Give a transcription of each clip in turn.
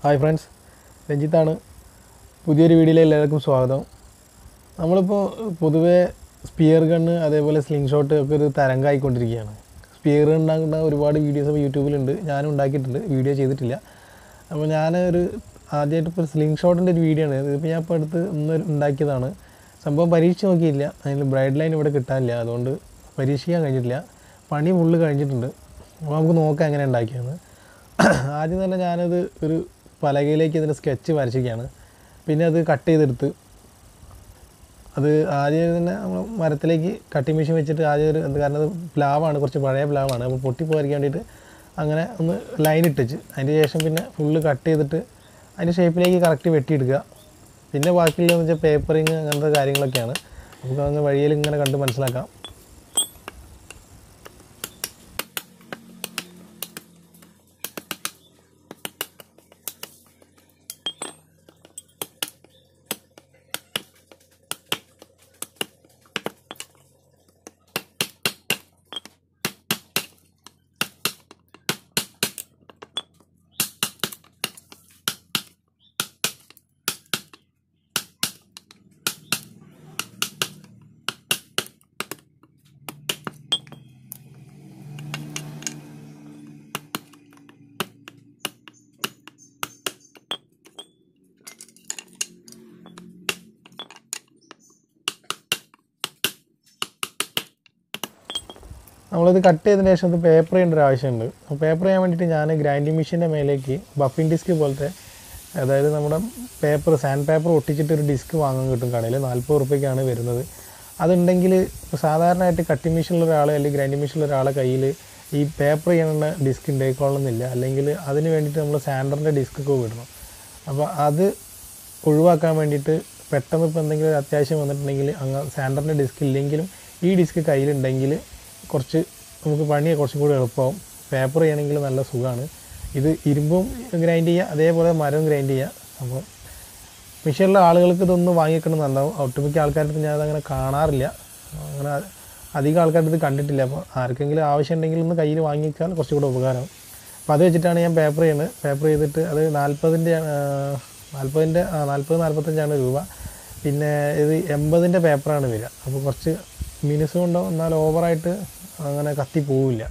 hi friends രഞ്ജിത്താണ് പുതിയൊരു വീഡിയോയിൽ എല്ലാവർക്കും സ്വാഗതം നമ്മളിപ്പോൾ പൊതുവേ സ്പിയർ ഗണ്ണ് അതേപോലെ സ്ലിംഗ് ഷോട്ട് ഒക്കെ ഒരു തരംഗമായിക്കൊണ്ടിരിക്കുകയാണ് സ്പിയർ ഉണ്ടാക്കുന്ന ഒരുപാട് വീഡിയോസ് ഇപ്പോൾ യൂട്യൂബിലുണ്ട് ഞാനും ഉണ്ടാക്കിയിട്ടുണ്ട് വീഡിയോ ചെയ്തിട്ടില്ല അപ്പോൾ ഞാൻ ഒരു ആദ്യമായിട്ട് ഇപ്പോൾ സ്ലിംഗ് ഷോട്ടിൻ്റെ ഒരു വീഡിയോ ആണ് ഇതിപ്പോൾ ഞാൻ ഇപ്പോൾ അടുത്ത് ഒന്ന് ഉണ്ടാക്കിയതാണ് സംഭവം പരീക്ഷിച്ച് നോക്കിയില്ല അതിന് ബ്രൈഡ് ലൈൻ ഇവിടെ കിട്ടാനില്ല അതുകൊണ്ട് പരീക്ഷിക്കാൻ കഴിഞ്ഞിട്ടില്ല പണി ഫുള്ള് കഴിഞ്ഞിട്ടുണ്ട് അപ്പോൾ നമുക്ക് നോക്കാം എങ്ങനെ ഉണ്ടാക്കിയെന്ന് ആദ്യം തന്നെ ഞാനത് ഒരു പലകയിലേക്ക് ഇതിൻ്റെ സ്കെച്ച് വരച്ചിരിക്കുകയാണ് പിന്നെ അത് കട്ട് ചെയ്തെടുത്ത് അത് ആദ്യം തന്നെ നമ്മൾ മരത്തിലേക്ക് കട്ടിങ് മെഷീൻ വെച്ചിട്ട് ആദ്യം ഒരു എന്ത് കാരണം അത് പ്ലാവാണ് കുറച്ച് പഴയ പ്ലാവാണ് അപ്പോൾ പൊട്ടിപ്പോയിരിക്കാൻ വേണ്ടിയിട്ട് അങ്ങനെ ഒന്ന് ലൈൻ ഇട്ടിച്ച് അതിന് ശേഷം പിന്നെ ഫുള്ള് കട്ട് ചെയ്തിട്ട് അതിൻ്റെ ഷേപ്പിലേക്ക് കറക്റ്റ് വെട്ടിയെടുക്കുക പിന്നെ ബാക്കിയുള്ളതെന്ന് വെച്ചാൽ പേപ്പറിങ് അങ്ങനത്തെ കാര്യങ്ങളൊക്കെയാണ് നമുക്ക് അങ്ങ് വഴിയിൽ ഇങ്ങനെ കണ്ട് മനസ്സിലാക്കാം നമ്മളിത് കട്ട് ചെയ്തതിന് ശേഷം ഇത് പേപ്പർ ചെയ്യേണ്ട ഒരു ആവശ്യമുണ്ട് അപ്പോൾ പേപ്പർ ചെയ്യാൻ വേണ്ടിയിട്ട് ഞാൻ ഗ്രൈൻഡിങ് മെഷീൻ്റെ മേലേക്ക് ബഫിംഗ് ഡിസ്ക് പോലത്തെ അതായത് നമ്മുടെ പേപ്പർ സാൻഡ് പേപ്പർ ഒട്ടിച്ചിട്ട് ഒരു ഡിസ്ക് വാങ്ങാൻ കിട്ടും കടയിൽ നാൽപ്പത് റുപ്യക്കാണ് വരുന്നത് അതുണ്ടെങ്കിൽ ഇപ്പോൾ സാധാരണയായിട്ട് കട്ടിംഗ് മെഷീനിലുള്ള ഒരാൾ അല്ലെങ്കിൽ ഗ്രൈൻഡിങ് മെഷീനിലുള്ള ഒരാളെ കയ്യിൽ ഈ പേപ്പർ ചെയ്യേണ്ട ഡിസ്ക് ഉണ്ടായിക്കൊള്ളുന്നില്ല അല്ലെങ്കിൽ അതിന് വേണ്ടിയിട്ട് നമ്മൾ സാൻഡറിൻ്റെ ഡിസ്ക് ഒക്കെ വിടണം അപ്പോൾ അത് ഒഴിവാക്കാൻ വേണ്ടിയിട്ട് പെട്ടെന്ന് ഇപ്പോൾ എന്തെങ്കിലും ഒരു അത്യാവശ്യം വന്നിട്ടുണ്ടെങ്കിൽ അങ്ങ് സാൻഡറിൻ്റെ ഡിസ്ക് ഇല്ലെങ്കിലും ഈ ഡിസ്ക് കയ്യിലുണ്ടെങ്കിൽ കുറച്ച് നമുക്ക് പണി കുറച്ചും കൂടി എളുപ്പമാവും പേപ്പർ ചെയ്യണമെങ്കിൽ നല്ല സുഖമാണ് ഇത് ഇരുമ്പും ഗ്രൈൻഡ് ചെയ്യുക അതേപോലെ മരവും ഗ്രൈൻഡ് ചെയ്യുക അപ്പോൾ മിഷീനിലെ ആളുകൾക്ക് ഇതൊന്ന് വാങ്ങിക്കണം നന്നാവും ഒട്ടുമിക്ക ആൾക്കാരുടെ ഞാൻ അതങ്ങനെ കാണാറില്ല അങ്ങനെ അധികം ആൾക്കാരുടെ ഇത് കണ്ടിട്ടില്ല അപ്പോൾ ആർക്കെങ്കിലും ആവശ്യം ഉണ്ടെങ്കിൽ ഒന്ന് കയ്യിൽ വാങ്ങിച്ചാൽ കുറച്ചുകൂടെ ഉപകാരം അപ്പോൾ അത് വെച്ചിട്ടാണ് ഞാൻ പേപ്പർ ചെയ്യുന്നത് പേപ്പർ ചെയ്തിട്ട് അത് നാൽപ്പതിൻ്റെ നാൽപ്പതിൻ്റെ നാൽപ്പത് നാൽപ്പത്തഞ്ചാണ് രൂപ പിന്നെ ഇത് എൺപതിൻ്റെ പേപ്പറാണ് വരിക അപ്പോൾ കുറച്ച് മിനുസും ഉണ്ടാവും എന്നാൽ ഓവറായിട്ട് അങ്ങനെ കത്തി പോവില്ല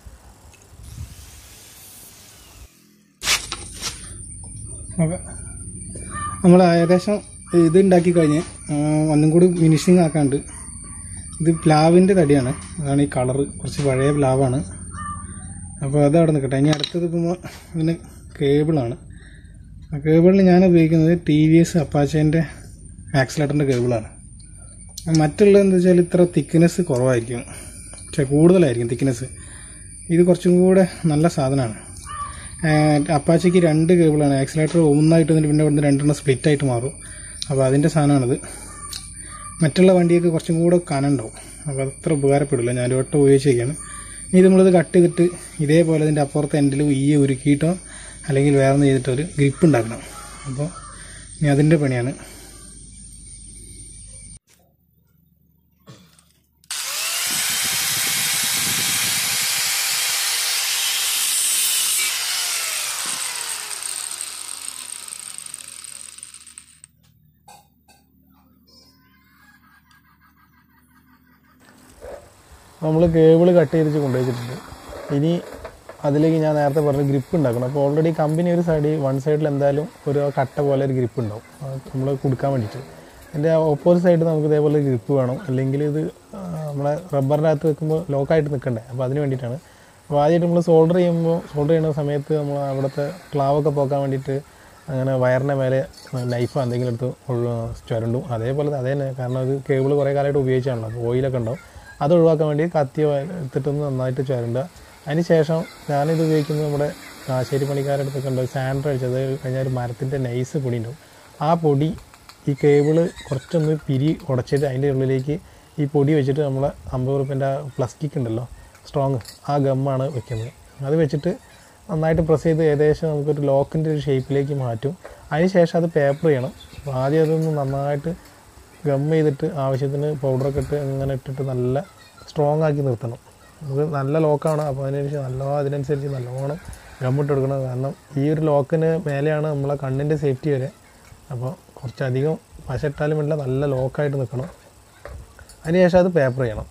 ഓക്കെ നമ്മൾ ഏകദേശം ഇത് ഉണ്ടാക്കി കഴിഞ്ഞ് ആ, ഒന്നും കൂടി ഫിനിഷിങ് ആക്കാണ്ട് ഇത് പ്ലാവിൻ്റെ തടിയാണ് അതാണ് ഈ കളറ് കുറച്ച് പഴയ പ്ലാവാണ് അപ്പോൾ അത് അവിടെ നിൽക്കട്ടെ ഇനി അടുത്തത് ഇപ്പോൾ ഇതിന് കേബിളാണ് ആ കേബിളിൽ ഞാൻ ഉപയോഗിക്കുന്നത് ടി വി എസ് അപ്പാച്ചേൻ്റെ ആക്സിലേറ്ററിൻ്റെ കേബിളാണ് മറ്റുള്ളത് എന്താ വെച്ചാൽ ഇത്ര തിക്നെസ് കുറവായിരിക്കും പക്ഷേ കൂടുതലായിരിക്കും തിക്നെസ് ഇത് കുറച്ചും കൂടെ നല്ല സാധനമാണ് അപ്പാച്ചയ്ക്ക് രണ്ട് കേബിളാണ് ആക്സിലേറ്റർ ഒന്നായിട്ട് വന്നിട്ട് പിന്നെ ഇവിടുന്ന് രണ്ടെണ്ണം സ്പ്ലിറ്റ് ആയിട്ട് മാറും അപ്പോൾ അതിൻ്റെ സാധനമാണിത് മറ്റുള്ള വണ്ടിയൊക്കെ കുറച്ചും കൂടെ കനണ്ടാവും അപ്പോൾ അത്ര ഉപകാരപ്പെടില്ല ഞാൻ ഒരു വട്ടം ഉപയോഗിച്ചേക്കാണ് ഇനി ഇത് നമ്മളിത് കട്ട് ചെയ്തിട്ട് ഇതേപോലെ ഇതിൻ്റെ അപ്പുറത്തെ എൻഡിൽ ഈ ഉരുക്കിയിട്ടോ അല്ലെങ്കിൽ വേറെ ഒന്ന് ചെയ്തിട്ട് ഒരു ഗ്രിപ്പ് ഉണ്ടാക്കണം അപ്പോൾ ഇനി അതിൻ്റെ പണിയാണ് നമ്മൾ കേബിൾ കട്ട് ചെയ്തിട്ട് കൊണ്ടുവച്ചിട്ടുണ്ട് ഇനി അതിലേക്ക് ഞാൻ നേരത്തെ പറഞ്ഞ ഗ്രിപ്പ് ഉണ്ടാക്കണം അപ്പോൾ ഓൾറെഡി കമ്പനി ഒരു സൈഡിൽ വൺ സൈഡിൽ എന്തായാലും ഒരു കട്ട പോലെ ഒരു ഗ്രിപ്പ് ഉണ്ടാവും നമ്മൾ കൊടുക്കാൻ വേണ്ടിയിട്ട് എൻ്റെ ഓപ്പോസിറ്റ് സൈഡ് നമുക്ക് ഇതേപോലെ ഗ്രിപ്പ് വേണം അല്ലെങ്കിൽ ഇത് ആ, നമ്മളെ റബ്ബറിൻ്റെ അകത്ത് വെക്കുമ്പോൾ ലോക്കായിട്ട് നിൽക്കണ്ടേ അപ്പോൾ അതിന് വേണ്ടിയിട്ടാണ് അപ്പോൾ ആദ്യമായിട്ട് നമ്മൾ സോൾഡർ ചെയ്യുമ്പോൾ സോൾഡർ ചെയ്യുന്ന സമയത്ത് നമ്മൾ അവിടുത്തെ ക്ലാവൊക്കെ പോക്കാൻ വേണ്ടിയിട്ട് അങ്ങനെ വയറിൻ്റെ മേലെ നൈഫോ എന്തെങ്കിലും എടുത്ത് ഒഴു- ചുരണ്ടും അതേപോലെ തന്നെ അതേ തന്നെ കാരണം അത് കേബിൾ കുറേ കാലമായിട്ട് ഉപയോഗിച്ചാണല്ലോ അപ്പോൾ ഓയിലൊക്കെ ഉണ്ടാവും അത് ഒഴിവാക്കാൻ വേണ്ടി കത്തി എടുത്തിട്ടൊന്ന് നന്നായിട്ട് ചുരണ്ടുക അതിന് ശേഷം ഞാനിത് ഉപയോഗിക്കുന്നത് നമ്മുടെ കാശ്ശേരി പണിക്കാരുടെ അടുത്തൊക്കെ ഉണ്ട് സാൻഡർ അടിച്ചത് കഴിഞ്ഞാൽ ഒരു മരത്തിൻ്റെ നൈസ് പൊടി ഉണ്ടാവും ആ പൊടി ഈ കേബിള് കുറച്ചൊന്ന് പിരി ഉടച്ചിട്ട് അതിൻ്റെ ഉള്ളിലേക്ക് ഈ പൊടി വെച്ചിട്ട് നമ്മൾ അമ്പത് റുപ്യൻ്റെ പ്ലാസ്റ്റിക് ഉണ്ടല്ലോ സ്ട്രോങ് ആ ഗമ്മാണ് വെക്കുന്നത് അത് വെച്ചിട്ട് നന്നായിട്ട് പ്രസ് ചെയ്ത് ഏകദേശം നമുക്കൊരു ലോക്കിൻ്റെ ഒരു ഷേപ്പിലേക്ക് മാറ്റും അതിന് ശേഷം അത് പേപ്പർ ചെയ്യണം അപ്പോൾ ആദ്യം അതൊന്ന് നന്നായിട്ട് ഗം ചെയ്തിട്ട് ആവശ്യത്തിന് പൗഡറൊക്കെ ഇട്ട് ഇങ്ങനെ ഇട്ടിട്ട് നല്ല സ്ട്രോങ് ആക്കി നിർത്തണം നമുക്ക് നല്ല ലോക്കാണ് അപ്പോൾ അതിനനുസരിച്ച് നല്ല അതിനനുസരിച്ച് നല്ലോണം ഗമ്മിട്ട് കൊടുക്കണം കാരണം ഈ ഒരു ലോക്കിന് മേലെയാണ് നമ്മളെ കണ്ണിൻ്റെ സേഫ്റ്റി വരെ അപ്പോൾ കുറച്ചധികം പശട്ടാലും വേണ്ട നല്ല ലോക്കായിട്ട് നിൽക്കണം അതിനുശേഷം അത് പേപ്പർ ചെയ്യണം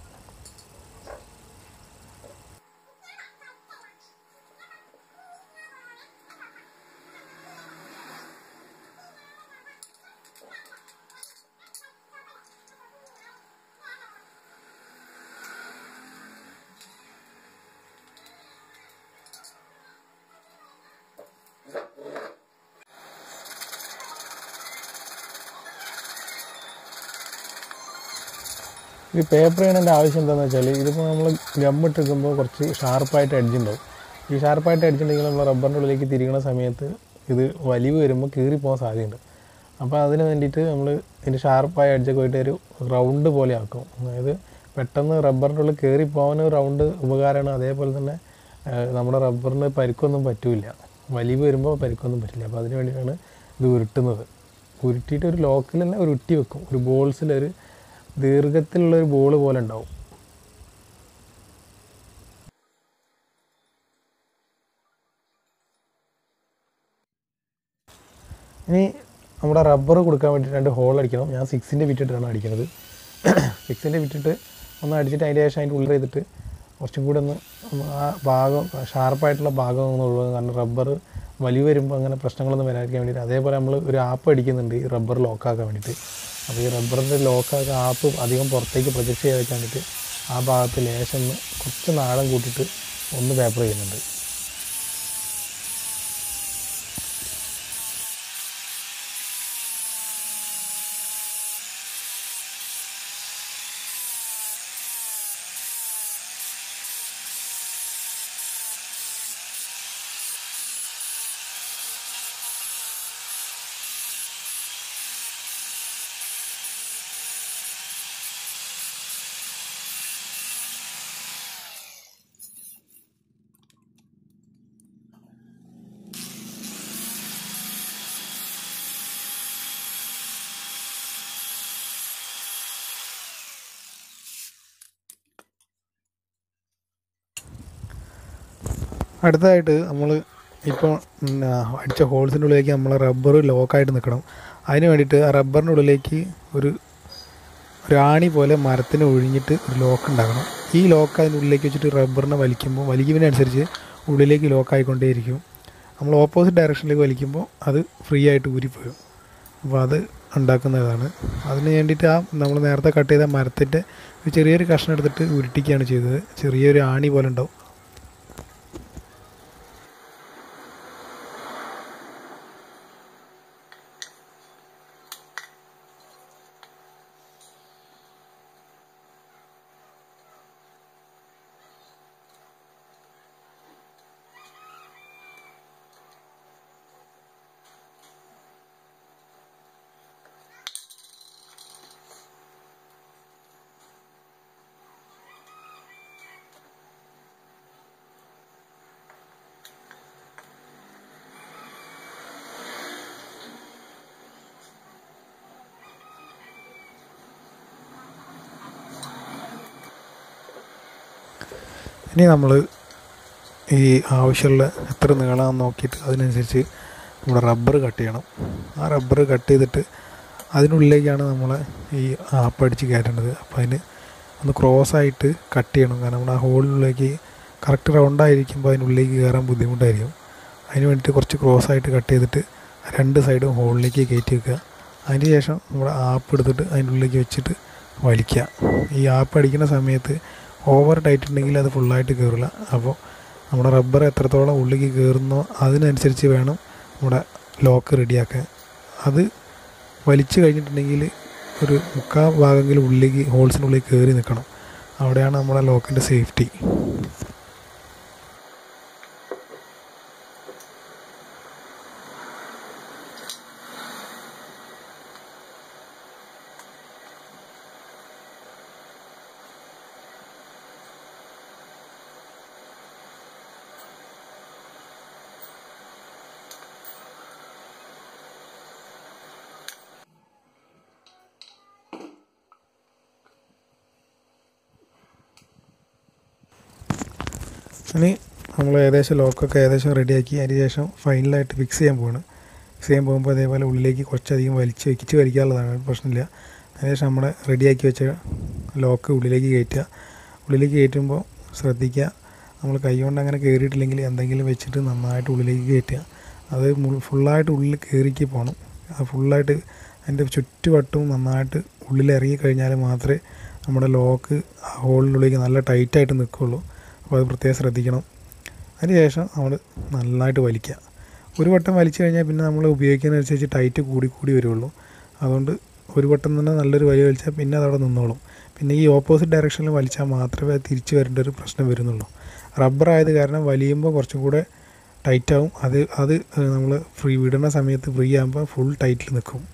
ഈ പേപ്പർ ചെയ്യണതിൻ്റെ ആവശ്യം എന്താണെന്ന് വെച്ചാൽ ഇതിപ്പോൾ നമ്മൾ ഗമ്മിട്ട് എടുക്കുമ്പോൾ കുറച്ച് ഷാർപ്പായിട്ട് എഡ്ജ് ഉണ്ടാവും ഈ ഷാർപ്പായിട്ട് എഡ്ജ് ഉണ്ടെങ്കിൽ നമ്മൾ റബ്ബറിൻ്റെ ഉള്ളിലേക്ക് തിരികണ സമയത്ത് ഇത് വലിവ് വരുമ്പോൾ കീറി പോകാൻ സാധ്യതയുണ്ട് അപ്പോൾ അതിന് വേണ്ടിയിട്ട് നമ്മൾ ഇതിൻ്റെ ഷാർപ്പായ എഡ്ജൊക്കെ പോയിട്ട് ഒരു റൗണ്ട് പോലെ ആക്കും അതായത് പെട്ടെന്ന് റബ്ബറിൻ്റെ ഉള്ളിൽ കയറി പോകാൻ റൗണ്ട് ഉപകാരമാണ് അതേപോലെ തന്നെ ആ, നമ്മുടെ റബ്ബറിന് പരിക്കൊന്നും പറ്റില്ല വലിവ് വരുമ്പോൾ പരിക്കൊന്നും പറ്റില്ല അപ്പോൾ അതിന് വേണ്ടിയിട്ടാണ് ഇത് ഉരുട്ടുന്നത് ഉരുട്ടിയിട്ട് ഒരു ലോക്കിൽ തന്നെ ഉരുട്ടി വെക്കും ഒരു ബോൾസിൽ ഒരു ദീർഘത്തിലുള്ള ഒരു ബോൾ പോലെ ഉണ്ടാവും ഇനി നമ്മുടെ റബ്ബർ കൊടുക്കാൻ വേണ്ടിയിട്ട് രണ്ട് ഹോൾ അടിക്കണം ഞാൻ സിക്സിൻ്റെ വിറ്റിട്ടാണ് അടിക്കുന്നത് സിക്സിൻ്റെ വിറ്റിട്ട് ഒന്ന് അടിച്ചിട്ട് അതിൻ്റെ ശേഷം അതിൻ്റെ ഉള്ളിൽ ചെയ്തിട്ട് കുറച്ചും കൂടെ ഒന്ന് ഒന്ന് ആ ഭാഗം ഷാർപ്പായിട്ടുള്ള ഭാഗം ഒന്ന് ഒഴിവാക്കും കാരണം റബ്ബർ വലിവ് വരുമ്പോൾ അങ്ങനെ പ്രശ്നങ്ങളൊന്നും വരാതിരിക്കാൻ വേണ്ടിയിട്ട് അതേപോലെ നമ്മൾ ഒരു ആപ്പ് അടിക്കുന്നുണ്ട് ഈ റബ്ബർ ലോക്കാക്കാൻ വേണ്ടിയിട്ട് അപ്പോൾ ഈ റബ്ബറിൻ്റെ ലോക്കാക്കാൻ ആപ്പ് അധികം പുറത്തേക്ക് പ്രൊജക്റ്റ് ചെയ്യാതിരിക്കാൻ വേണ്ടിയിട്ട് ആ ഭാഗത്ത് ലേശം ഒന്ന് കുറച്ച് നാളം കൂട്ടിയിട്ട് ഒന്ന് പേപ്പർ ചെയ്യുന്നുണ്ട് അടുത്തതായിട്ട് നമ്മൾ ഇപ്പോൾ അടിച്ച ഹോൾസിൻ്റെ ഉള്ളിലേക്ക് നമ്മൾ റബ്ബർ ലോക്കായിട്ട് നിൽക്കണം അതിന് വേണ്ടിയിട്ട് ആ റബ്ബറിൻ്റെ ഉള്ളിലേക്ക് ഒരു ഒരു ആണി പോലെ മരത്തിന് ഒഴിഞ്ഞിട്ട് ഒരു ലോക്ക് ഉണ്ടാക്കണം ഈ ലോക്ക് അതിൻ്റെ ഉള്ളിലേക്ക് വെച്ചിട്ട് റബ്ബറിനെ വലിക്കുമ്പോൾ വലിക്കുന്നതിനനുസരിച്ച് ഉള്ളിലേക്ക് ലോക്കായിക്കൊണ്ടേയിരിക്കും നമ്മൾ ഓപ്പോസിറ്റ് ഡയറക്ഷനിലേക്ക് വലിക്കുമ്പോൾ അത് ഫ്രീ ആയിട്ട് ഊരിപ്പോകും അപ്പോൾ അത് ഉണ്ടാക്കുന്നതാണ് അതിന് വേണ്ടിയിട്ട് ആ നമ്മൾ നേരത്തെ കട്ട് ചെയ്ത മരത്തിൻ്റെ ഒരു ചെറിയൊരു കഷ്ണം എടുത്തിട്ട് ഉരുട്ടിക്കുകയാണ് ചെയ്തത് ചെറിയൊരു ആണി പോലെ ഉണ്ടാവും ഇനി നമ്മൾ ഈ ആവശ്യമുള്ള എത്ര നീളാന്ന് നോക്കിയിട്ട് അതിനനുസരിച്ച് നമ്മുടെ റബ്ബർ കട്ട് ചെയ്യണം ആ റബ്ബർ കട്ട് ചെയ്തിട്ട് അതിനുള്ളിലേക്കാണ് നമ്മൾ ഈ ആപ്പ് അടിച്ച് കയറ്റേണ്ടത് അപ്പോൾ അതിന് ഒന്ന് ക്രോസ് ആയിട്ട് കട്ട് ചെയ്യണം കാരണം നമ്മുടെ ആ ഹോളിനുള്ളിലേക്ക് കറക്റ്റ് റൗണ്ടായിരിക്കുമ്പോൾ അതിനുള്ളിലേക്ക് കയറാൻ ബുദ്ധിമുട്ടായിരിക്കും അതിന് വേണ്ടിയിട്ട് കുറച്ച് ക്രോസ് ആയിട്ട് കട്ട് ചെയ്തിട്ട് രണ്ട് സൈഡും ഹോളിലേക്ക് കയറ്റി വെക്കുക അതിന് ശേഷം നമ്മുടെ ആപ്പ് എടുത്തിട്ട് അതിൻ്റെ ഉള്ളിലേക്ക് വെച്ചിട്ട് വലിക്കുക ഈ ആപ്പ് അടിക്കുന്ന സമയത്ത് ഓവർ ടൈറ്റ് ഉണ്ടെങ്കിൽ അത് ഫുള്ളായിട്ട് കയറില്ല അപ്പോൾ നമ്മുടെ റബ്ബർ എത്രത്തോളം ഉള്ളിലേക്ക് കയറുന്നോ അതിനനുസരിച്ച് വേണം നമ്മുടെ ലോക്ക് റെഡിയാക്കാൻ അത് വലിച്ചു കഴിഞ്ഞിട്ടുണ്ടെങ്കിൽ ഒരു മുക്കാൽ ഭാഗമെങ്കിലും ഉള്ളിലേക്ക് ഹോൾസിനുള്ളിൽ കയറി നിൽക്കണം അവിടെയാണ് നമ്മുടെ ലോക്കിൻ്റെ സേഫ്റ്റി ഇനി നമ്മൾ ഏകദേശം ലോക്കൊക്കെ ഏകദേശം റെഡിയാക്കി അതിന് ശേഷം ഫൈനലായിട്ട് ഫിക്സ് ചെയ്യാൻ പോവാണ് ഫിക്സ് ചെയ്യാൻ പോകുമ്പോൾ അതേപോലെ ഉള്ളിലേക്ക് കുറച്ചധികം വലിച്ച് വെക്കിച്ച് വലിക്കാനുള്ളതാണ് പ്രശ്നമില്ല അതിനുശേഷം നമ്മുടെ റെഡിയാക്കി വെച്ച ലോക്ക് ഉള്ളിലേക്ക് കയറ്റുക ഉള്ളിലേക്ക് കയറ്റുമ്പോൾ ശ്രദ്ധിക്കുക നമ്മൾ കൈ കൊണ്ട് അങ്ങനെ കയറിയിട്ടില്ലെങ്കിൽ എന്തെങ്കിലും വെച്ചിട്ട് നന്നായിട്ട് ഉള്ളിലേക്ക് കയറ്റുക അത് മുൾ- ഫുള്ളായിട്ട് ഉള്ളിൽ കയറിക്ക് പോകണം അത് ഫുള്ളായിട്ട് അതിൻ്റെ ചുറ്റുവട്ടവും നന്നായിട്ട് ഉള്ളിൽ ഇറങ്ങി കഴിഞ്ഞാൽ മാത്രമേ നമ്മുടെ ലോക്ക് ആ ഹോളിനുള്ളിലേക്ക് നല്ല ടൈറ്റായിട്ട് നിൽക്കുള്ളൂ അപ്പോൾ അത് പ്രത്യേകം ശ്രദ്ധിക്കണം അതിന് ശേഷം നമ്മൾ നന്നായിട്ട് വലിക്കുക ഒരു വട്ടം വലിച്ചു കഴിഞ്ഞാൽ പിന്നെ നമ്മൾ ഉപയോഗിക്കുന്നതനുസരിച്ച് ടൈറ്റ് കൂടി കൂടി വരുള്ളൂ അതുകൊണ്ട് ഒരു വട്ടം തന്നെ നല്ലൊരു വലി വലിച്ചാൽ പിന്നെ അതവിടെ നിന്നോളും പിന്നെ ഈ ഓപ്പോസിറ്റ് ഡയറക്ഷനിൽ വലിച്ചാൽ മാത്രമേ അത് തിരിച്ചു വരേണ്ട ഒരു പ്രശ്നം വരുന്നുള്ളൂ റബ്ബർ ആയത് കാരണം വലിയുമ്പോൾ കുറച്ചും കൂടെ ടൈറ്റ് ആവും അത് അത് നമ്മൾ ഫ്രീ വിടുന്ന സമയത്ത് ഫ്രീ ആകുമ്പോൾ ഫുൾ ടൈറ്റിൽ നിൽക്കും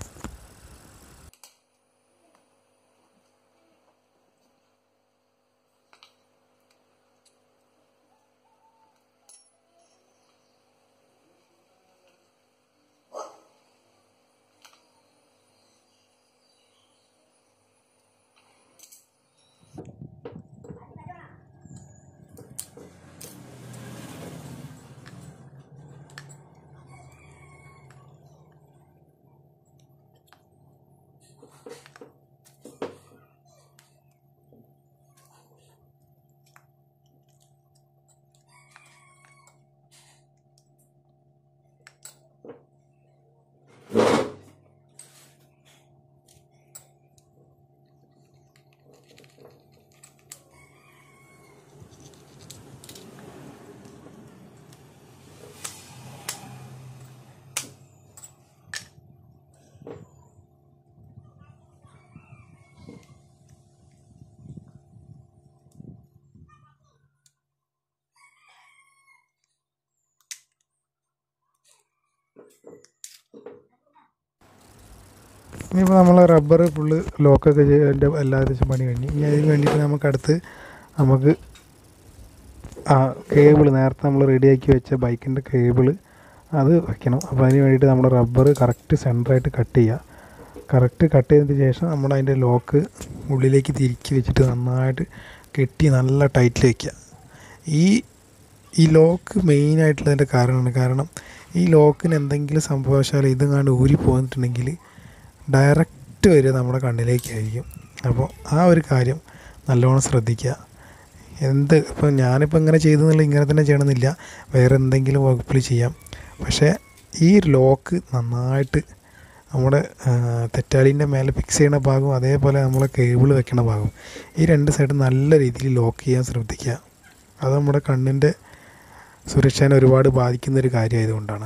ഇനിയിപ്പോൾ നമ്മൾ റബ്ബർ ഫുള്ള് ലോക്കൊക്കെ ചെയ്തതിൻ്റെ എല്ലാ ദിവസം പണി കഴിഞ്ഞു ഇനി അതിന് വേണ്ടിയിട്ട് നമുക്ക് അടുത്ത് നമുക്ക് ആ കേബിൾ നേരത്തെ നമ്മൾ റെഡിയാക്കി വെച്ച ബൈക്കിൻ്റെ കേബിൾ അത് വെക്കണം അപ്പോൾ അതിന് വേണ്ടിയിട്ട് നമ്മൾ റബ്ബർ കറക്റ്റ് സെൻറ്ററായിട്ട് കട്ട് ചെയ്യുക കറക്റ്റ് കട്ട് ചെയ്തതിന് ശേഷം നമ്മൾ അതിൻ്റെ ലോക്ക് ഉള്ളിലേക്ക് തിരിച്ച് വെച്ചിട്ട് നന്നായിട്ട് കെട്ടി നല്ല ടൈറ്റിൽ വയ്ക്കുക ഈ ഈ ലോക്ക് മെയിനായിട്ടുള്ളതിൻ്റെ കാരണമാണ് കാരണം ഈ ലോക്കിന് എന്തെങ്കിലും സംഭവശാൽ ഇതെങ്ങാണ്ട് ഊരി പോന്നിട്ടുണ്ടെങ്കിൽ ഡയറക്റ്റ് വരിക നമ്മുടെ കണ്ണിലേക്കായിരിക്കും അപ്പോൾ ആ ഒരു കാര്യം നല്ലോണം ശ്രദ്ധിക്കുക എന്ത് ഇപ്പോൾ ഞാനിപ്പോൾ ഇങ്ങനെ ചെയ്തെന്നുള്ള ഇങ്ങനെ തന്നെ ചെയ്യണമെന്നില്ല വേറെ എന്തെങ്കിലും വകുപ്പിൽ ചെയ്യാം പക്ഷേ ഈ ലോക്ക് നന്നായിട്ട് നമ്മുടെ തെറ്റാലിൻ്റെ മേലെ ഫിക്സ് ചെയ്യുന്ന ഭാഗവും അതേപോലെ നമ്മളെ കേബിൾ വെക്കുന്ന ഭാഗം ഈ രണ്ട് സൈഡും നല്ല രീതിയിൽ ലോക്ക് ചെയ്യാൻ ശ്രദ്ധിക്കുക അത് നമ്മുടെ കണ്ണിൻ്റെ സുരക്ഷേനെ ഒരുപാട് ബാധിക്കുന്ന ഒരു കാര്യമായതുകൊണ്ടാണ്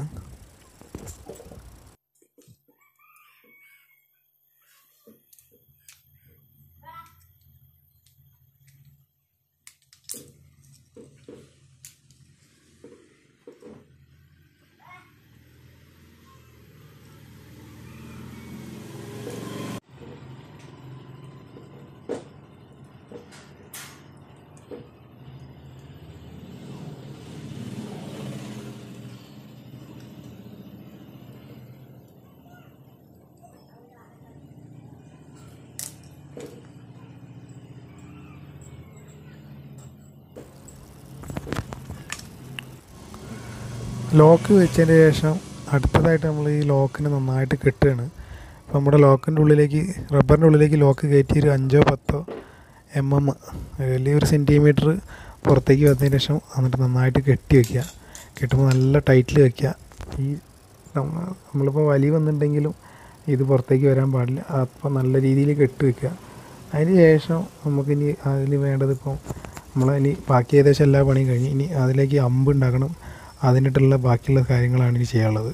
ലോക്ക് വെച്ചതിന് ശേഷം അടുത്തതായിട്ട് നമ്മൾ ഈ ലോക്കിനെ നന്നായിട്ട് കെട്ടുകയാണ് അപ്പോൾ നമ്മുടെ ലോക്കിൻ്റെ ഉള്ളിലേക്ക് റബ്ബറിൻ്റെ ഉള്ളിലേക്ക് ലോക്ക് കയറ്റി ഒരു അഞ്ചോ പത്തോ എം എം അല്ലെങ്കിൽ ഒരു സെൻറ്റിമീറ്റർ പുറത്തേക്ക് വന്നതിന് ശേഷം എന്നിട്ട് നന്നായിട്ട് കെട്ടി വയ്ക്കുക കെട്ടുമ്പോൾ നല്ല ടൈറ്റിൽ വയ്ക്കുക ഈ നമ്മ- നമ്മളിപ്പോൾ വലി വന്നിട്ടുണ്ടെങ്കിലും ഇത് പുറത്തേക്ക് വരാൻ പാടില്ല അപ്പോൾ നല്ല രീതിയിൽ കെട്ടി വയ്ക്കുക അതിന് ശേഷം നമുക്കിനി അതിൽ വേണ്ടത് ഇപ്പോൾ നമ്മളിനി ബാക്കി ഏകദേശം എല്ലാ പണിയും കഴിഞ്ഞ് ഇനി അതിലേക്ക് അമ്പ് ഉണ്ടാക്കണം അതിനിട്ടുള്ള ബാക്കിയുള്ള കാര്യങ്ങളാണ് ഇനി ചെയ്യാനുള്ളത്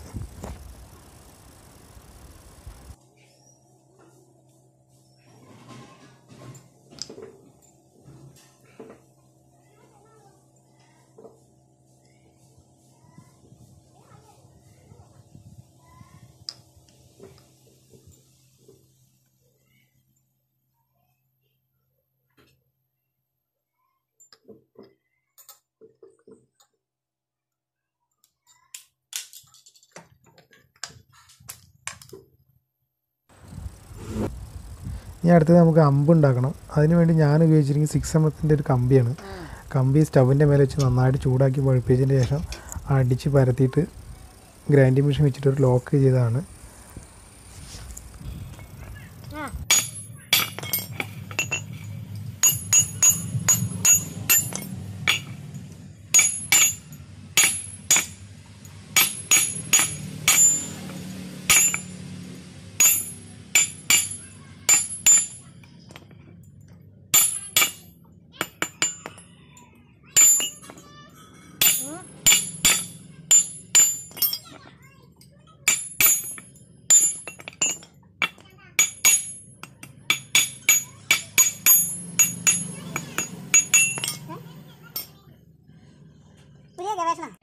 ഇനി അടുത്തത് നമുക്ക് അമ്പ് ഉണ്ടാക്കണം അതിന് വേണ്ടി ഞാൻ ഉപയോഗിച്ചിരിക്കുന്നത് സിക്സ് എം എത്തിൻ്റെ ഒരു കമ്പിയാണ് കമ്പി സ്റ്റവിൻ്റെ മേലെ വെച്ച് നന്നായിട്ട് ചൂടാക്കി പഴുപ്പിച്ചതിന് ശേഷം അടിച്ച് പരത്തിയിട്ട് ഗ്രൈൻഡിങ് മെഷീൻ വെച്ചിട്ട് ഒരു ലോക്ക് ചെയ്തതാണ് പുതിയ ഗവേഷണം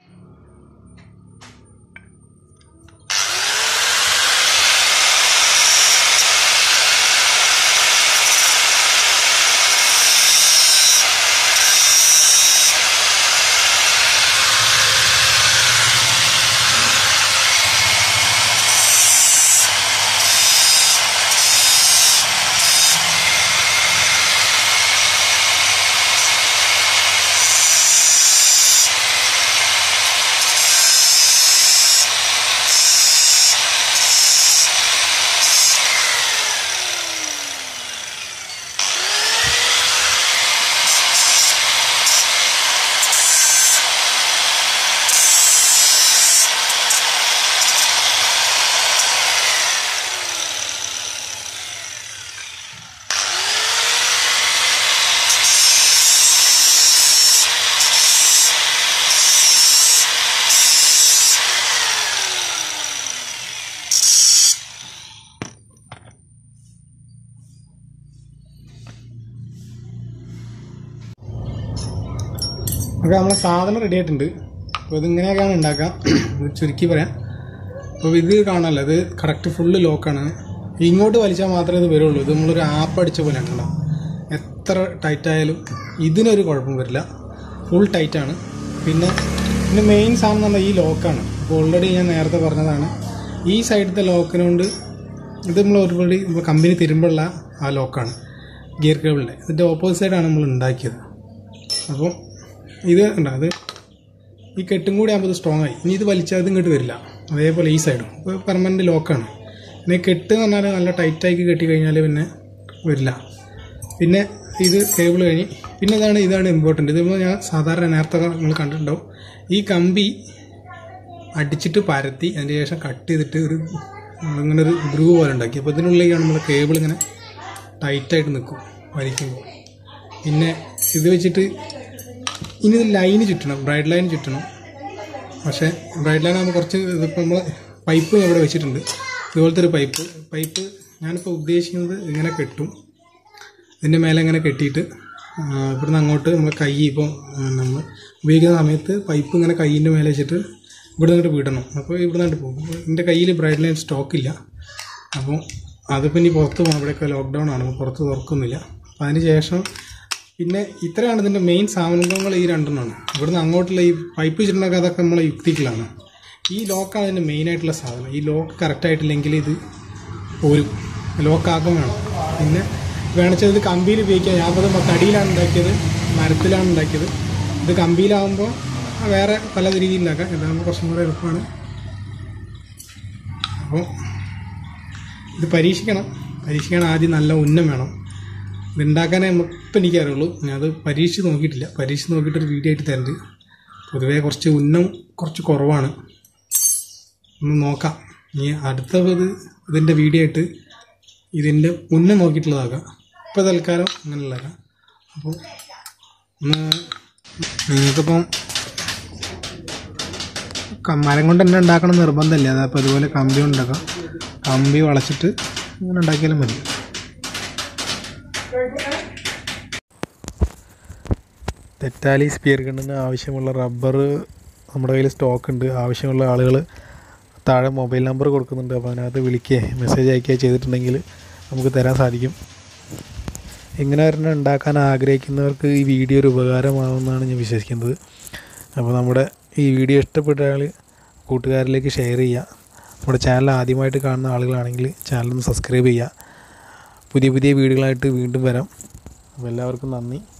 അപ്പോൾ നമ്മളെ സാധനം റെഡി ആയിട്ടുണ്ട് അപ്പോൾ ഇതിങ്ങനെയൊക്കെയാണ് ഉണ്ടാക്കുക ഇത് ചുരുക്കി പറയാം അപ്പോൾ ഇത് കാണാമല്ലോ ഇത് കറക്റ്റ് ഫുള്ള് ലോക്കാണ് ഇങ്ങോട്ട് വലിച്ചാൽ മാത്രമേ ഇത് വരുള്ളൂ ഇത് നമ്മളൊരു ആപ്പ് അടിച്ച പോലെ ഉണ്ടാവും എത്ര ടൈറ്റ് ആയാലും ഇതിനൊരു കുഴപ്പം വരില്ല ഫുൾ ടൈറ്റാണ് പിന്നെ പിന്നെ മെയിൻ സാധനം എന്ന് പറഞ്ഞാൽ ഈ ലോക്കാണ് അപ്പോൾ ഓൾറെഡി ഞാൻ നേരത്തെ പറഞ്ഞതാണ് ഈ സൈഡത്തെ ലോക്കിനുകൊണ്ട് ഇത് നമ്മൾ ഒരുപാട് നമ്മൾ കമ്പനി തരുമ്പോഴുള്ള ആ ലോക്കാണ് ഗിയർ കേബിളിൻ്റെ ഇതിൻ്റെ ഓപ്പോസിറ്റ് സൈഡാണ് നമ്മൾ ഉണ്ടാക്കിയത് അപ്പോൾ ഇത് ഉണ്ടോ അത് ഈ കെട്ടും കൂടി ആകുമ്പോൾ ഇത് സ്ട്രോങ് ആയി ഇനി ഇത് വലിച്ചാൽ ഇത് ഇങ്ങോട്ട് വരില്ല അതേപോലെ ഈ സൈഡും ഇപ്പോൾ പെർമനൻറ്റ് ലോക്കാണ് പിന്നെ കെട്ട് എന്ന് പറഞ്ഞാൽ നല്ല ടൈറ്റാക്കി കെട്ടി കഴിഞ്ഞാൽ പിന്നെ വരില്ല പിന്നെ ഇത് കേബിൾ കഴിഞ്ഞ് പിന്നെ ഇതാണ് ഇതാണ് ഇമ്പോർട്ടൻറ്റ് ഇത് ഞാൻ സാധാരണ നേരത്തെ നിങ്ങൾ കണ്ടിട്ടുണ്ടാവും ഈ കമ്പി അടിച്ചിട്ട് പരത്തി അതിന് ശേഷം കട്ട് ചെയ്തിട്ട് ഒരു ഇങ്ങനെ ഒരു ഗ്രൂവ് പോലെ ഉണ്ടാക്കി അപ്പോൾ ഇതിനുള്ളിലേക്കാണ് നമ്മൾ കേബിൾ ഇങ്ങനെ ടൈറ്റായിട്ട് നിൽക്കും വലിക്കുമ്പോൾ പിന്നെ ഇത് വെച്ചിട്ട് ഇനി ഇത് ലൈന് ചുറ്റണം ബ്രൈഡ് ലൈൻ ചുറ്റണം പക്ഷേ ബ്രൈഡ് ലൈൻ ആകുമ്പോൾ കുറച്ച് ഇതിപ്പോൾ നമ്മൾ പൈപ്പ് ഇവിടെ വെച്ചിട്ടുണ്ട് ഇതുപോലത്തെ ഒരു പൈപ്പ് പൈപ്പ് ഞാനിപ്പോൾ ഉദ്ദേശിക്കുന്നത് ഇങ്ങനെ കെട്ടും ഇതിൻ്റെ മേലെ ഇങ്ങനെ കെട്ടിയിട്ട് ആ, ഇവിടുന്ന് അങ്ങോട്ട് നമ്മൾ കൈ ഇപ്പോൾ നമ്മൾ ഉപയോഗിക്കുന്ന സമയത്ത് പൈപ്പ് ഇങ്ങനെ കൈയിൻ്റെ മേലെ വെച്ചിട്ട് ഇവിടെ നിന്നിട്ട് വിടണം അപ്പോൾ ഇവിടെ നിന്നിട്ട് പോകും അപ്പോൾ എൻ്റെ കയ്യിൽ ബ്രൈഡ് ലൈൻ സ്റ്റോക്കില്ല അപ്പോൾ അതിപ്പോൾ ഇനി പുറത്ത് പോകണം ഇവിടെയൊക്കെ ലോക്ക്ഡൗൺ ആണ് അപ്പോൾ പുറത്ത് തുറക്കുന്നില്ല അപ്പോൾ അതിന് ശേഷം പിന്നെ ഇത്രയാണ് ഇതിൻ്റെ മെയിൻ സാധനങ്ങൾ ഈ രണ്ടെണ്ണമാണ് ഇവിടുന്ന് അങ്ങോട്ടുള്ള ഈ പൈപ്പ് വെച്ചിട്ടുണ്ടെങ്കിൽ അതൊക്കെ നമ്മളെ യുക്തികളാണ് ഈ ലോക്കാണ് ഇതിൻ്റെ മെയിനായിട്ടുള്ള സാധനം ഈ ലോക്ക് കറക്റ്റായിട്ടില്ലെങ്കിൽ ഇത് പോരും ലോക്കാക്കും വേണം പിന്നെ വേണമെച്ചാൽ ഇത് കമ്പിയിൽ ഉപയോഗിക്കാം ഞാൻ ഇപ്പോൾ തടിയിലാണ് ഉണ്ടാക്കിയത് മരത്തിലാണ് ഉണ്ടാക്കിയത് ഇത് കമ്പിയിലാകുമ്പോൾ വേറെ പല രീതിയിൽ ഉണ്ടാക്കാം ഇതാകുമ്പോൾ കുറച്ചും കൂടെ എളുപ്പമാണ് അപ്പോൾ ഇത് പരീക്ഷിക്കണം പരീക്ഷിക്കാൻ ആദ്യം നല്ല ഉന്നം വേണം ഇത് ഉണ്ടാക്കാനേ മൊത്തം എനിക്കറിയുള്ളൂ ഞാൻ അത് പരീക്ഷിച്ച് നോക്കിയിട്ടില്ല പരീക്ഷിച്ച് നോക്കിയിട്ട് ഒരു വീഡിയോ ആയിട്ട് തരുന്നുണ്ട് പൊതുവേ കുറച്ച് ഉന്നം കുറച്ച് കുറവാണ് ഒന്ന് നോക്കാം ഇനി അടുത്ത ഇത് ഇതിൻ്റെ വീഡിയോ ആയിട്ട് ഇതിൻ്റെ ഉന്നം നോക്കിയിട്ടുള്ളതാക്കാം ഇപ്പോൾ തൽക്കാലം അങ്ങനെയുള്ളതാക്കാം അപ്പോൾ ഒന്ന് നിങ്ങൾക്കിപ്പം ക- മരം കൊണ്ട് തന്നെ ഉണ്ടാക്കണം എന്ന് നിർബന്ധമില്ല അതപ്പോൾ അതുപോലെ കമ്പി കൊണ്ട് ഉണ്ടാക്കാം കമ്പി വളച്ചിട്ട് ഇങ്ങനെ ഉണ്ടാക്കിയാലും മതി തെറ്റാലി സ്പിയർ ഗണ്ണിന് ആവശ്യമുള്ള റബ്ബർ നമ്മുടെ കയ്യിൽ സ്റ്റോക്ക് ഉണ്ട് ആവശ്യമുള്ള ആളുകൾ താഴെ മൊബൈൽ നമ്പർ കൊടുക്കുന്നുണ്ട് അപ്പോൾ അതിനകത്ത് വിളിക്കുകയോ മെസ്സേജ് അയക്കുകയോ ചെയ്തിട്ടുണ്ടെങ്കിൽ നമുക്ക് തരാൻ സാധിക്കും ഇങ്ങനെ ഒരെണ്ണം ഉണ്ടാക്കാൻ ആഗ്രഹിക്കുന്നവർക്ക് ഈ വീഡിയോ ഒരു ഉപകാരമാവുമെന്നാണ് ഞാൻ വിശ്വസിക്കുന്നത് അപ്പോൾ നമ്മുടെ ഈ വീഡിയോ ഇഷ്ടപ്പെട്ടാൽ കൂട്ടുകാരിലേക്ക് ഷെയർ ചെയ്യുക നമ്മുടെ ചാനൽ ആദ്യമായിട്ട് കാണുന്ന ആളുകളാണെങ്കിൽ ചാനൽ ഒന്ന് സബ്സ്ക്രൈബ് ചെയ്യുക പുതിയ പുതിയ വീഡിയോകളായിട്ട് വീണ്ടും വരാം അപ്പോൾ എല്ലാവർക്കും നന്ദി